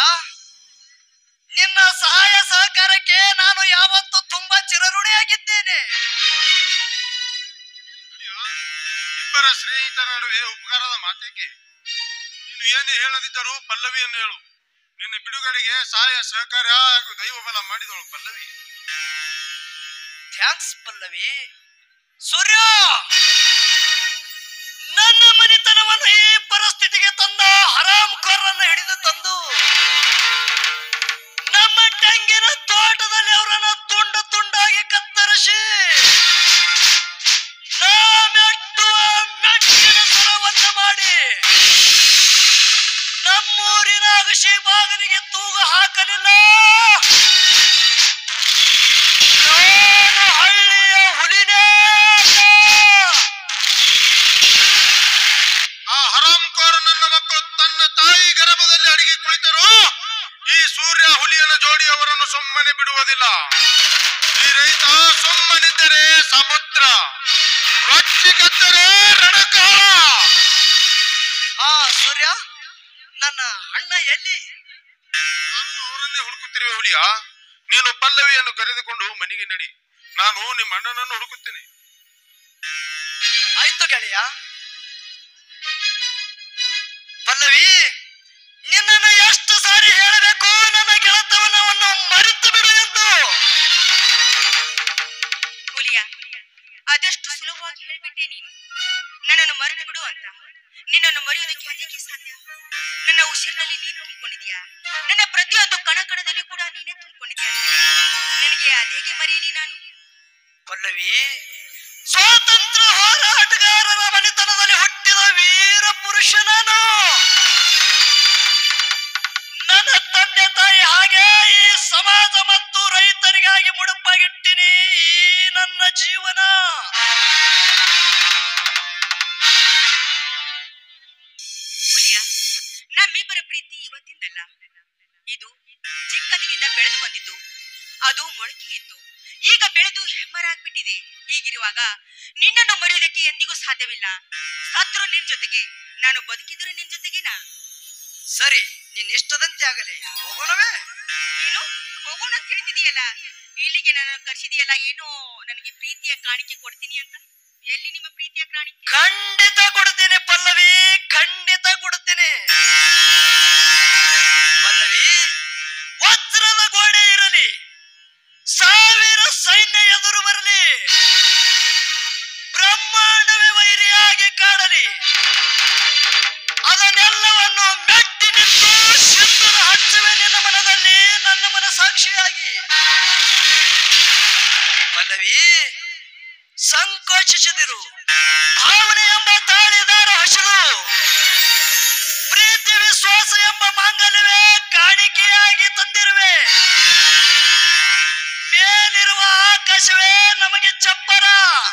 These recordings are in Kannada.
ನಿನ್ನ ಸಹಾಯ ಸಹಕಾರಕ್ಕೆ ನಾನು ಯಾವತ್ತೂ ತುಂಬಾ ಚಿರಋಣಿಯಾಗಿದ್ದೇನೆ ಇಬ್ಬರ ಸ್ನೇಹಿತರ ನಡುವೆ ಉಪಕಾರದ ಮಾತೇಕೆ ನೀನು ಏನು ಹೇಳದಿದ್ದರೂ ಪಲ್ಲವಿಯನ್ನು ಹೇಳು ನಿನ್ನ ಬಿಡುಗಡೆಗೆ ಸಹಾಯ ಸಹಕಾರ ಹಾಗೂ ದೈವ ಬಲ ಮಾಡಿದಳು ಪಲ್ಲವಿ ಥ್ಯಾಂಕ್ಸ್ ಪಲ್ಲವಿ ಸೂರ್ಯ ನನ್ನ ಮನೆತನವನ್ನು ಈ ಪರಿಸ್ಥಿತಿಗೆ ತಂದ ಹರಾಮ್ ಖೋರನ್ನ ಹಿಡಿದು ತಂದು ನಮ್ಮ ತೆಂಗಿನ ತೋಟದಲ್ಲಿ ಅವರನ್ನ ತುಂಡು ತುಂಡಾಗಿ ಕತ್ತರಿಸಿ ನಾ ಮೆಟ್ಟುವ ಮೆಟ್ಟಿನ ಸ್ವರವನ್ನ ಮಾಡಿ ನಮ್ಮೂರಿನ ಅಗಶಿ ಬಾಗಿಲಿಗೆ ತೂಗು ಹಾಕಲಿಲ್ಲ ನಾನು ಹಳ್ಳಿಯ ಹುಲಿನೇ ಅಲ್ಲ. ಆ ಹರಾಮ್ಕೋರ ನನ್ನ ಮಕ್ಕಳು ತನ್ನ ತಾಯಿ ಗರ್ಭದಲ್ಲಿ ಅಡಿಗೆ ಕುಳಿತರು ಈ ಸೂರ್ಯ ಹುಲಿಯನ ಜೋಡಿ ಅವರನ್ನು ಸುಮ್ಮನೆ ಬಿಡುವುದಿಲ್ಲ ಈ ರೈತ ಸುಮ್ಮನಿದ್ದರೆ ಸಮುದ್ರ ರೊಚ್ಚಿಗೆದ್ದರೆ ರಣಕಾಲ ಆ ಸೂರ್ಯ ನನ್ನ ಅಣ್ಣ ಎಲ್ಲಿ ನಾನು ಅವರನ್ನೇ ಹುಡುಕುತ್ತಿರುವೆ ಹುಲಿಯ ನೀನು ಪಲ್ಲವಿಯನ್ನು ಕರೆದುಕೊಂಡು ಮನೆಗೆ ನಡಿ ನಾನು ನಿಮ್ಮ ಅಣ್ಣನನ್ನು ಹುಡುಕುತ್ತೇನೆ ಆಯ್ತು ಗೆಳೆಯ ಪಲ್ಲವಿ ನಿನ್ನನ್ನು ಎಷ್ಟು ಸಾರಿ ಹೇಳಬೇಕು ನನ್ನ ಗೆಳತನವನ್ನು ಮರೆತು ಬಿಡು ಎಂದು ಹುಲಿಯ ಅದೆಷ್ಟು ಸುಲಭವಾಗಿ ಹೇಳ್ಬಿಟ್ಟೆ ನೀನು ನನ್ನನ್ನು ಮರೆತು ಬಿಡು ಅಂತ ನಿನ್ನನ್ನು ಮರೆಯೋದಕ್ಕೆ ಅದಕ್ಕೆ ಸಾಧ್ಯ ನನ್ನ ಉಸಿರಿನಲ್ಲಿ ನೀನು ತುಂಬಿಕೊಂಡಿದ್ಯಾ ನನ್ನ ಪ್ರತಿಯೊಂದು ಕಣ ಕಣದಲ್ಲಿ ಕೂಡ ನೀನೇ ತುಂಬಿಕೊಂಡಿದ್ಯಾ ನನಗೆ ಅದೇಗೆ ಮರೆಯಲಿ ನಾನು ಪಲ್ಲವಿ ಸ್ವಾತಂತ್ರ್ಯ ಹೋರಾಟಗಾರರ ಮನೆತನದಲ್ಲಿ ಹುಟ್ಟಿದ ವೀರ ಪುರುಷ ನಾನು ನನ್ನ ತಂದೆ ತಾಯಿ ಹಾಗೆ ಈ ಸಮಾಜ ಮತ್ತು ರೈತರಿಗಾಗಿ ಮುಡುಪಾಗಿಟ್ಟಿನಿ ಈ ನನ್ನ ಜೀವನ ಹುಲಿಯ ನಮ್ಮಿಬ್ಬರ ಪ್ರೀತಿ ಇವತ್ತಿಂದಲ್ಲ ಇದು ಚಿಕ್ಕಂದಿನಿಂದ ಬೆಳೆದು ಬಂದಿದ್ದು ಅದು ಮೊಳಕೆ ಇತ್ತು ಈಗ ಬೆಳೆದು ಹೆಮ್ಮರಾಗ್ಬಿಟ್ಟಿದೆ ಹೀಗಿರುವಾಗ ನಿನ್ನನ್ನು ಮರೆಯುವುದಕ್ಕೆ ಎಂದಿಗೂ ಸಾಧ್ಯವಿಲ್ಲ ಸತ್ರು ನಿನ್ ಜೊತೆಗೆ ನಾನು ಬದುಕಿದ್ರು ನಿನ್ ಜೊತೆಗೇನಾ ಸರಿ ನಿನ್ನ ಇಷ್ಟದಂತೆ ಆಗಲಿ ಹೋಗೋಣವೇ ಏನು ಹೋಗೋಣ ಅಂತ ಹೇಳ್ತಿದೀಯಲ್ಲ ಇಲ್ಲಿಗೆ ನನ್ನ ಕರ್ಸಿದೀಯಲ್ಲ ಏನೋ ನನಗೆ ಪ್ರೀತಿಯ ಕಾಣಿಕೆ ಕೊಡ್ತೀನಿ ಅಂತ ಎಲ್ಲಿ ನಿಮ್ಮ ಪ್ರೀತಿಯ ಕಾಣಿಕೆ ಖಂಡಿತ ಕೊಡ್ತೀನಿ ಪಲ್ಲವಿ ಖಂಡಿತ ಕೊಡ್ತೀನಿ ಪಲ್ಲವಿ ವಜ್ರದ ಗೋಡೆ ಇರಲಿ ಸಾವಿರ ಸೈನ್ಯ ಎದುರು ಬರಲಿ ಬ್ರಹ್ಮಾಂಡವೇ ವೈರಿಯಾಗಿ ಕಾಡಲಿ ಅದನ್ನೆಲ್ಲವನ್ನು ಮೆಟ್ಟಿ ನಿಂತು ಸಿಂಧೂರ ಹಚ್ಚುವೆ ನಿನ್ನ ಮನದಲ್ಲಿ ನನ್ನ ಮನ ಸಾಕ್ಷಿಯಾಗಿ ಪಲ್ಲವಿ ಸಂಕೋಚಿಸದಿರು ಭಾವನೆ ಎಂಬ ತಾಳಿದಾರ ಹಸಿರು ಪ್ರೀತಿ ವಿಶ್ವಾಸ ಎಂಬ ಮಾಂಗಲ್ಯವೇ ಕಾಣಿಕೆಯಾಗಿ ತಂದಿರುವೆ ಮೇಲಿರುವ ಆಕಾಶವೇ ನಮಗೆ ಚಪ್ಪರ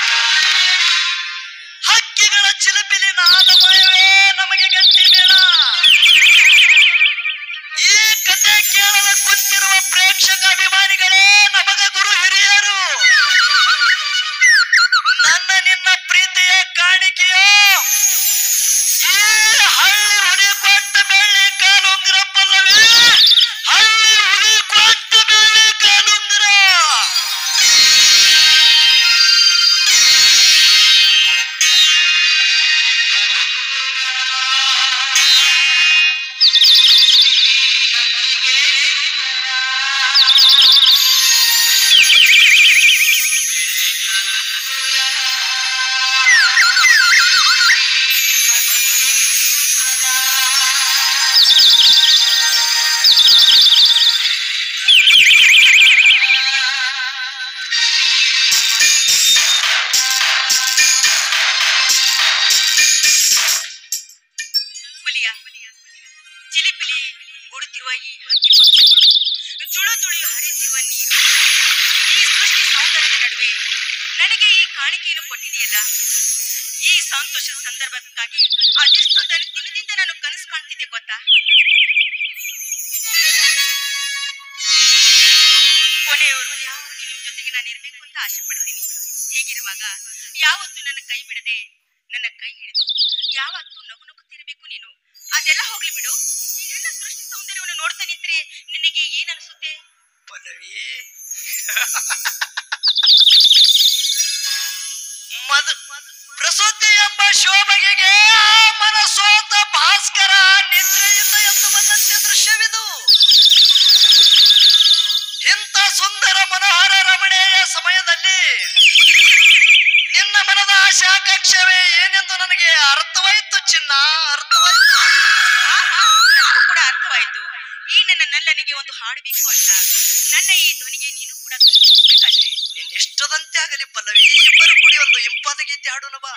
ಹಕ್ಕಿಗಳ ಚಿಲಿಪಿಲಿ ನಾದಮಯವೇ ನಮಗೆ ಗಟ್ಟಿ ಮೇಳ ಈ ಕತೆ ಕೇಳಲು ಕುಂತಿರುವ ಪ್ರೇಕ್ಷಕ ಅಭಿಮಾನಿಗಳೇ ನಮಗ ಗುರು ಹಿರಿಯರು ನನ್ನ ನಿನ್ನ ಪ್ರೀತಿಯ ಕಾಣಿಕೆಯೋ ಈ ಹಳ್ಳಿ ಹುಲಿ ಕೊಟ್ಟ ಬೆಳ್ಳಿ ಕಾಲುಂಗ್ರ ಪಲ್ಲವಿ ಹಳ್ಳಿ ಹುಲಿ ಕೊಟ್ಟ ಬೆಳ್ಳಿ ಕಾಲುಂಗ್ರ ಹುಲಿಯ ಚಿಲಿಪಿಲಿ ಓಡುತ್ತಿರುವ ಈ ಹಕ್ಕಿ ಪಕ್ಷಿಗಳು ಜುಳು ಜುಳಿ ಹರಿತಿರುವ ನೀರು ಈ ಸೃಷ್ಟಿ ಸೌಂದರ್ಯದ ನಡುವೆ ನನಗೆ ಈ ಕಾಣಿಕೆಯನ್ನು ಕೊಟ್ಟಿದೆಯಲ್ಲ ಈ ಸಂತೋಷದ ಸಂದರ್ಭಕ್ಕಾಗಿ ಅದೆಷ್ಟು ದನ ದಿನದಿಂದ ನಾನು ಕನಸು ಕಾಣ್ತಿದ್ದೆ ಗೊತ್ತಾ ಕೊನೆಯವರು ಯಾವತ್ತೂ ನಿಮ್ ಜೊತೆಗೆ ನಾನು ಇರ್ಬೇಕು ಅಂತ ಆಸೆ ಪಡ್ತೀನಿ ಹೀಗಿರುವಾಗ ಯಾವತ್ತು ನನ್ನ ಕೈ ಬಿಡದೆ ನನ್ನ ಕೈ ಹಿಡಿದು ಯಾವತ್ತೂ ನಗು ನಗುತ್ತಿರಬೇಕು ನೀನು ಅದೆಲ್ಲ ಹೋಗ್ಲಿ ಬಿಡು ಇದೆಲ್ಲ ಸೃಷ್ಟಿ ಸೌಂದರ್ಯವನ್ನು ನೋಡ್ತಾ ನಿಂತ್ರೆ ನಿನಗೆ ಏನ್ ಅನಿಸುತ್ತೆ ಪಲ್ಲವಿ ಮದ ಪ್ರಸುದ್ಧಿ ಎಂಬ ಶೋಭೆಗೆ ಮನಸೋತ ಭಾಸ್ಕರ ನಿದ್ರೆಯಿಂದ ಎದ್ದು ಬಂದಂತೆ ದೃಶ್ಯವಿದು ಇಂಥ ಸುಂದರ ಮನೋಹರ ರಮಣೀಯ ಸಮಯದಲ್ಲಿ ನಿನ್ನ ಮನದ ಆಶಾಕಾಂಕ್ಷವೇ ಏನೆಂದು ನನಗೆ ಅರ್ಥವಾಯಿತು ಚಿನ್ನ ಅರ್ಥವಾಯಿತು ಆಹಾ, ನನಗೂ ಕೂಡ ಅರ್ಥವಾಯ್ತು ಈ ನನ್ನ ನಲ್ಲನಿಗೆ ಒಂದು ಹಾಡು ಬೇಕು ಅಂತ ನನ್ನ ಈ ಧ್ವನಿಗೆ ನೀನು ಕೂಡ ಧ್ವನಿಸಬೇಕಷ್ಟೇ ನಿನ್ನ ಇಷ್ಟದಂತೆ ಆಗಲಿ ಪಲ್ಲವಿ ಇಬ್ಬರು ಕೂಡಿ ಒಂದು ಇಂಪಾದ ಗೀತೆ ಹಾಡೋಣ ಬಾ